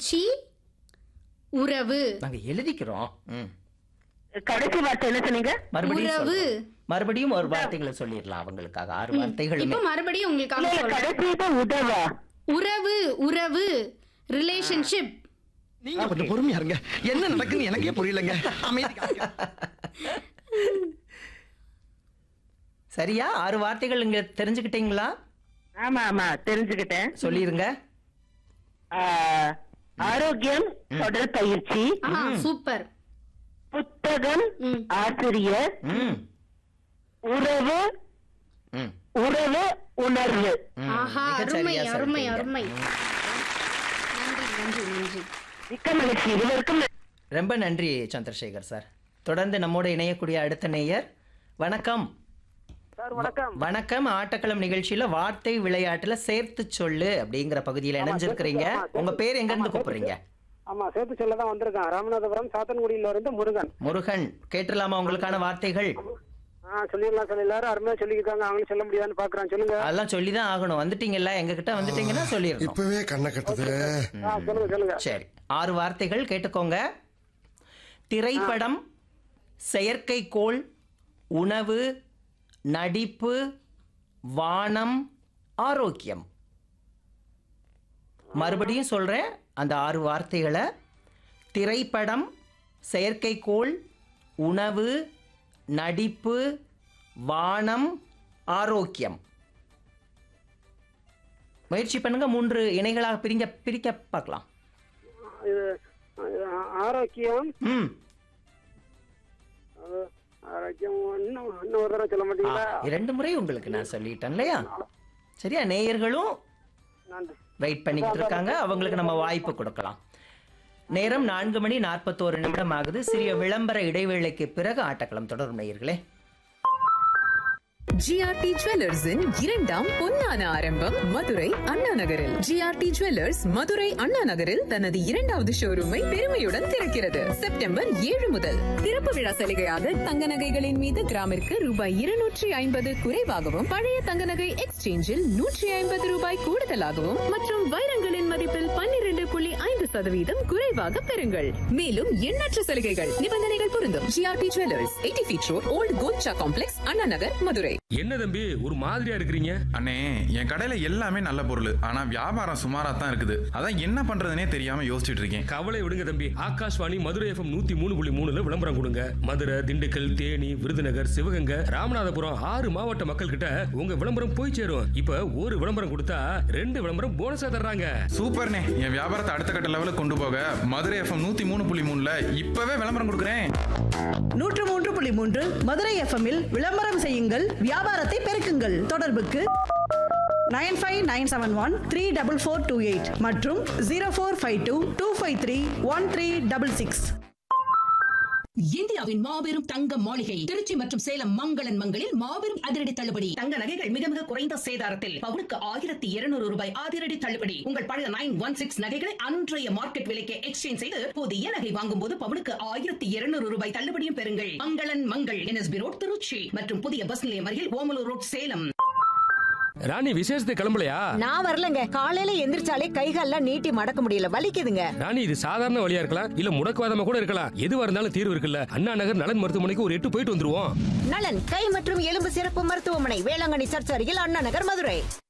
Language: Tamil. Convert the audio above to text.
பயிற்சி உறவு நாங்க எழுதிக்கிறோம் ம். கடைசி வார்த்தை என்ன சொன்னீங்க மறுபடியும் உறவு. சொல்றோம். மறுபடியும் ஒரு வார்த்தைகளை சொல்லிடலாம் அவங்களுக்காக ஆறு வார்த்தைகளுமே இப்ப மறுபடியும் இல்ல உங்களுக்காக இல்ல சொல்றேன் கடைசி தான் உதவா உறவு உறவு ரிலேஷன்ஷிப் நீங்க கொஞ்சம் பொறுமையா இருங்க என்ன நடக்குன்னு எனக்கே புரியலங்க அமைதி காக்க. சரியா ஆறு வார்த்தைகள் இங்க தெரிஞ்சுக்கிட்டீங்களா ஆமா ஆமா தெரிஞ்சுக்கிட்டேன் சொல்லிருங்க ஆ, ஆரோக்கியம் தொடர் பயிற்சி ஆ சூப்பர் புத்தகம் ம். ஆசிரியர் ம் உறவு ம் உறவு உணர்வு ம். ஆஹா மிகச் அருமை சரியா அருமை சொல்லிட்டீங்க. அருமை நன்றி நன்றி நன்றி மிக்க மகிழ்ச்சி இருவருக்கும் ரொம்ப நன்றி சந்திரசேகர் சார் தொடர்ந்து நம்மோட இணையக்கூடிய அடுத்த நேயர் வணக்கம் சார் வணக்கம் வணக்கம் ஆட்டக்களம் நிகழ்ச்சியில வார்த்தை விளையாட்டுல சேர்த்து சொல்லு அப்படிங்கிற பகுதியில இணைஞ்சிருக்கிறீங்க ஆமா, சேர்த்து- உங்க பேர் எங்க இருந்து ஆமா, கூப்பிடுறீங்க ஆமா சேர்த்து சொல்ல தான் வந்திருக்கேன் ராமநாதபுரம் சாத்தன்குடியில இருந்து முருகன் முருகன் கேட்டுலாமா உங்களுக்கான வார்த்தைகள் ஆ சொல்லிடலாம் சார் எல்லாரும் அருமையா சொல்லியிருக்காங்க அவங்களும் சொல்ல முடியாதுன்னு பாக்குறான் சொல்லுங்க அதெல்லாம் சொல்லிதான் ஆகணும் வந்துட்டீங்கல்ல எங்க கிட்ட வந்துட்டீங்கன்னா சொல்லிடணும் இப்பவே கண்ணை கட்டுது ஆ சொல்லுங்க சொல்லுங்க சரி ஆறு வார்த்தைகள் கேட்டுக்கோங்க திரைப்படம் செயற்கைக்கோள் உணவு நடிப்பு வானம் ஆரோக்கியம் மறுபடியும் சொல்றேன் அந்த ஆறு வார்த்தைகளை திரைப்படம் செயற்கைக்கோள் உணவு நடிப்பு வானம் ஆரோக்கியம் முயற்சி பண்ணுங்க மூன்று இணைகளாக பிரிங்க பிரிக்க பார்க்கலாம் இது இது ஆரோக்கியம் ம் அது ஆரோக்கியம் இன்னும் இன்னும் ஒரு தடவை சொல்ல ஆ, மாட்டீங்களா இரண்டு முறை உங்களுக்கு நான் சொல்லிட்டேன் இல்லையா சரியா நேயர்களும் நன்றி வெயிட் பண்ணிக்கிட்டு இருக்காங்க அவங்களுக்கு நம்ம வாய்ப்பு கொடுக்கலாம் நேரம் நான்கு மணி நாற்பத்தோரு நிமிடம் ஆகுது சிறிய விளம்பர இடைவேளைக்கு பிறகு ஆட்டக்களம் தொடரும் நேயர்களே ஜிஆர்டி ஜுவல்லர்ஸின் இரண்டாம் பொன்னான ஆரம்பம் மதுரை அண்ணா நகரில் ஜிஆர்டி ஜுவல்லர்ஸ் மதுரை அண்ணா நகரில் தனது இரண்டாவது ஷோரூமை பெருமையுடன் திறக்கிறது செப்டம்பர் ஏழு முதல் திறப்பு விழா சலுகையாக தங்க நகைகளின் மீது கிராமிற்கு ரூபாய் இருநூற்றி ஐம்பது குறைவாகவும் பழைய தங்க நகை எக்ஸ்சேஞ்சில் நூற்றி ஐம்பது ரூபாய் கூடுதலாகவும் மற்றும் வைரங்களின் மதிப்பில் பன்னிரண்டு புள்ளி ஐந்து சதவீதம் குறைவாக பெறுங்கள் மேலும் எண்ணற்ற சலுகைகள் நிபந்தனைகள் பொருந்தும் GRT jewellers eighty feet road old Golcha complex Anna Nagar Madurai என்ன தம்பி ஒரு மாதிரியா இருக்கிறீங்க அண்ணே என் கடையில எல்லாமே நல்ல பொருள் ஆனா வியாபாரம் சுமாரா தான் இருக்குது அதான் என்ன பண்றதுனே தெரியாம யோசிச்சுட்டு இருக்கேன் கவலை விடுங்க தம்பி ஆகாஷ்வாணி மதுரை எஃப்எம் நூத்தி மூணு புள்ளி மூணுல விளம்பரம் கொடுங்க மதுரை திண்டுக்கல் தேனி விருதுநகர் சிவகங்கை ராமநாதபுரம் ஆறு மாவட்ட மக்கள் கிட்ட உங்க விளம்பரம் போய் சேரும் இப்ப ஒரு விளம்பரம் கொடுத்தா ரெண்டு விளம்பரம் போனஸா தர்றாங்க சூப்பர்ண்ணே என் வியாபாரத்தை அடுத்த கட்ட லெவலுக்கு கொண்டு போக மதுரை எஃப்எம் நூத்தி மூணு புள்ளி மூணுல இப்பவே விளம்பரம் கொடுக்குறேன் நூற்று மூன்று புள்ளி மூன்று மதுரை எஃப்எம்மில் விளம்பரம் செய்யுங்கள் வியாபாரத்தை பெருக்குங்கள் தொடர்புக்கு nine five nine seven one three double four two eight மற்றும் zero four five two two five three one three double six இந்தியாவின் மாபெரும் தங்க மாளிகை திருச்சி மற்றும் சேலம் மங்களன் மங்களில் மாபெரும் அதிரடி தள்ளுபடி தங்க நகைகள் மிக மிக குறைந்த சேதாரத்தில் பவுனுக்கு ஆயிரத்தி இருநூறு ரூபாய் அதிரடி தள்ளுபடி உங்கள் பழைய நைன் ஒன் சிக்ஸ் நகைகளை அன்றைய மார்க்கெட் விலைக்கு எக்ஸ்சேஞ்ச் செய்து புதிய நகை வாங்கும் போது பவுனுக்கு ஆயிரத்தி இருநூறு ரூபாய் தள்ளுபடியும் பெறுங்கள் மங்களன் மங்கள் என்எஸ்பி ரோட் திருச்சி மற்றும் புதிய பஸ் நிலையம் அருகில் ஓமலூர் ரோட் சேலம் ராணி விசேஷத்துக்கு கிளம்பலையா நான் வரலங்க காலையில எந்திரிச்சாலே கைகால்லாம் நீட்டி மடக்க முடியல வலிக்குதுங்க ராணி இது சாதாரண வழியா இருக்கலாம் இல்ல முடக்குவாதமா கூட இருக்கலாம் எதுவா இருந்தாலும் தீர்வு இருக்குல்ல அண்ணா நகர் நலன் மருத்துவமனைக்கு ஒரு எட்டு போயிட்டு வந்துருவோம் நலன் கை மற்றும் எலும்பு சிறப்பு மருத்துவமனை வேளாங்கண்ணி சர்ச் அருகில் அண்ணா நகர் மதுரை